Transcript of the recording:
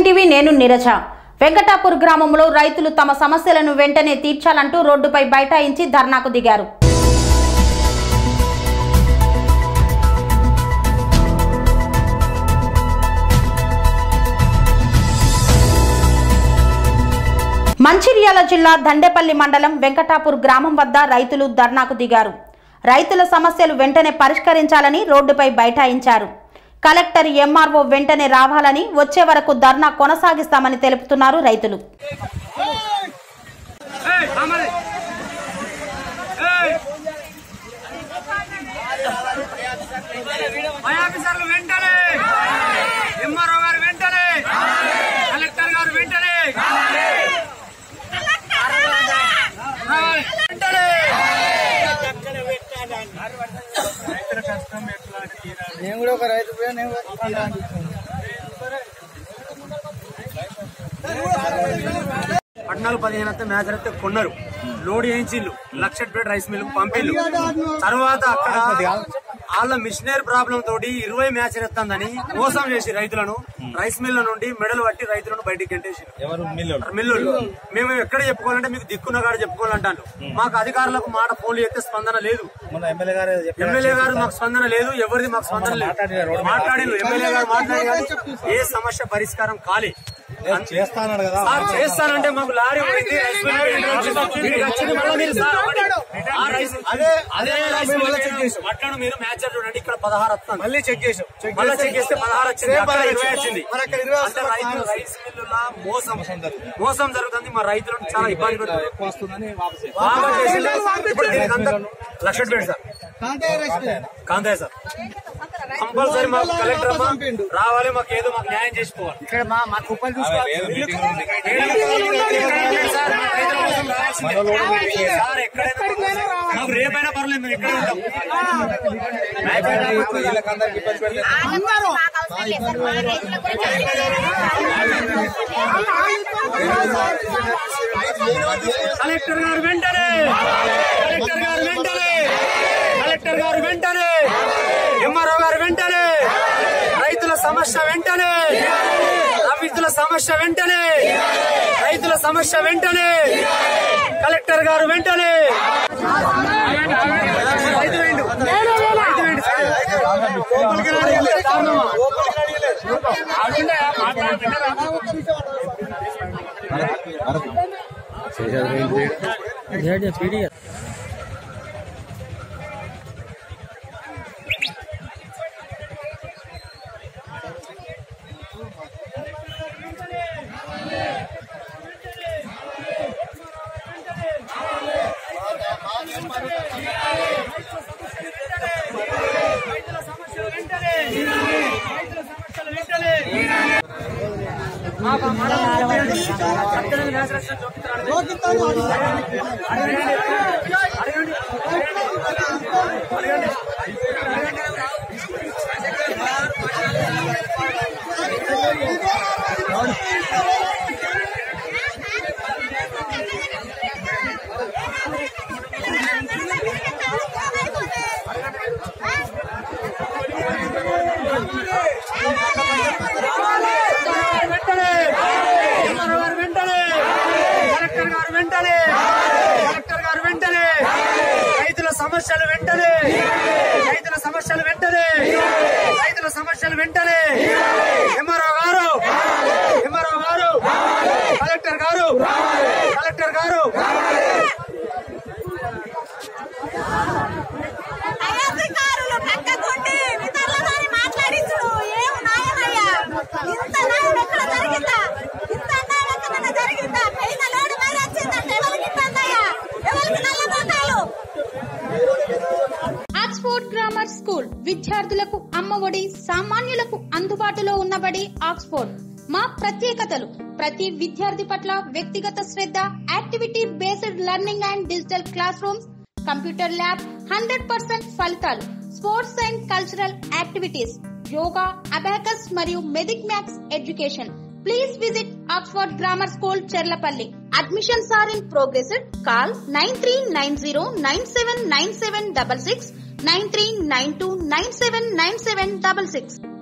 TV నేను నీరజ వెంకటాపూర్ గ్రామంలో రైతులు తమ సమస్యలను వెంటనే తీర్చాలంటూ రోడ్డుపై బైఠాయించి ధర్నాకు దిగారు మంచిర్యాల జిల్లా దండేపల్లి మండలం వెంకటాపూర్ గ్రామం వద్ద రైతులు ధర్నాకు దిగారు రైతుల సమస్యలు వెంటనే పరిష్కరించాలని రోడ్డుపై బైఠాయించారు కలెక్టర్ ఎంఆర్ఓ వెంటనే రావాలని వచ్చే వరకు ధర్నా కొనసాగిస్తామని తెలుపుతున్నారు రైతులు ఏయ్, రామని. ఏయ్. పై ఆఫీసర్లు వెంటనే ఎంఆర్ఓ గారు వెంటనే కలెక్టర్ గారు వెంటనే రావాలి. వెంటనే నేను కూడా ఒక రైతు కూడా నేను కూడా పద్నాలుగు పదిహేను అయితే మ్యాచ్ అయితే కొన్నారు లోడ్ చేయించిల్లు లక్ష ప్లేట్ రైస్ మిల్ పంపిల్లు తర్వాత అక్కడ వాళ్ళ మిషనరీ ప్రాబ్లం తోటి ఇరవై మ్యాచ్ ఎత్తందని మోసం చేసి రైతులను రైస్ మిల్ల నుండి మెడలు పట్టి రైతులను బయటికి గంటేసి ఎవరు మిల్లు మిల్లులు మేము ఎక్కడ చెప్పుకోవాలంటే మీకు దిక్కున్న కాడ చెప్పుకోవాలంటాను మాకు అధికారులకు మాట ఫోన్లు చేస్తే స్పందన లేదు మన ఎమ్మెల్యే గారు చెప్పారు. ఎమ్మెల్యే గారు మాకు స్పందన లేదు ఎవరిది మాకు స్పందన లేదు మాట్లాడిన ఎమ్మెల్యే గారు మాట్లాడి కానీ ఏ సమస్య పరిష్కారం కాలే నేను చేస్తానన్నాడు కదా సార్ చేస్తానంటే మాకు లారీ పోయింది రైస్ మిల్ పోయింది. మీరు వచ్చింది మళ్ళీ మీరు సార్ ఆ రైస్ అదే అదే రైస్ మిల్ చెక్ చేసాం అట్లా మీరు మ్యాచ్ చూడండి ఇక్కడ పదహారు వస్తుంది మళ్ళీ చెక్ చేసాం మళ్ళీ చెక్ చేస్తే పదహారు వచ్చింది సేమ్ అక్కడ పదహారు ఇరవై వచ్చింది. వచ్చింది మరి అక్కడ ఇరవై అంటే వస్తుంది, రైతులు పదహారు రైస్ మిల్లుల మోసం మోసం జరుగుతుంది మా రైతులను చాలా ఇబ్బంది పెడుతుంది ఎక్కువ వస్తుందని వాపస్ చేశాం. బాగా చేసింది ఇప్పుడు దీనికి అంతా లక్ష పెట్టి సార్ కాంతయ్య సార్ కంపల్సరీ మాకు కలెక్టర్ అమ్మ రావాలి మాకు ఏదో మాకు న్యాయం చేసిపోవాలి ఇక్కడ మా మా కుప్పలు అదే చూసుకోవాలి లేదు, మీటింగ్ ఉంది. సార్ మా రైతుల కోసం రావాల్సిందే. సార్ ఎక్కడైనా మాకు రేపైనా పర్లేదు మేము ఎక్కడ ఉంటాం వీళ్ళకందరికి ఇబ్బంది పెడితే కలెక్టర్ గారు వెంటనే కలెక్టర్ గారు వెంటనే కలెక్టర్ గారు వెంటనే ఎంఆర్ఓ గారు వెంటనే రైతుల సమస్య వెంటనే రైతుల సమస్య వెంటనే రైతుల సమస్య వెంటనే కలెక్టర్ గారు వెంటనే రైతు వెండు. రైతు వెండు. లోపలికి రానివ్వలే. ఆగుండే, మాట్లాడుతున్నారా? రైతుల సమస్యలు వెంటనే రైతుల సమస్యలు వెంటనే మాకు మండలం పద్దెనిమిది మ్యాచ్ రక్షణ చూపిస్తున్నాడు. అడగండి. అడగండి. అడగండి. వెంటనే ఎంఆర్ఓ గారు వెంటనే కలెక్టర్ గారు వెంటనే కలెక్టర్ గారు వెంటనే రైతుల సమస్యలు వెంటనే రైతుల సమస్యలు వెంటనే రైతుల సమస్యలు వెంటనే ఎంఆర్ఓ గారు ఎంఆర్ఓ గారు కలెక్టర్ గారు కలెక్టర్ గారు అధికారులు పక్కకుండి ఇతరులతోని మాట్లాడించుడు ఏం న్యాయమయ్యా ఇంత న్యాయం ఎక్కడ జరిగిందా ఇంత అన్యాయం ఎక్కడైనా జరిగిందా పైన లోడు మీద వచ్చిందంటే ఎవరికి ఇబ్బంది అయ్యా ఎవరికి నల్లబోతాలు ఆక్స్ఫోర్డ్ గ్రామర్ స్కూల్ విద్యార్థులకు అమ్మఒడి సామాన్యులకు అందుబాటులో ఉన్నబడి ఆక్స్ఫోర్డ్ మా ప్రత్యేకతలు ప్రతి విద్యార్థి పట్ల వ్యక్తిగత శ్రద్ధ activity based learning and digital classrooms computer lab hundred percent ఫలితాలు sports and cultural activities yoga abacus మరియు మెదిక్ maths education please visit Oxford grammar school Cherlapalli admissions are in progress call nine three nine zero nine seven nine seven double six nine three nine two nine seven nine seven double six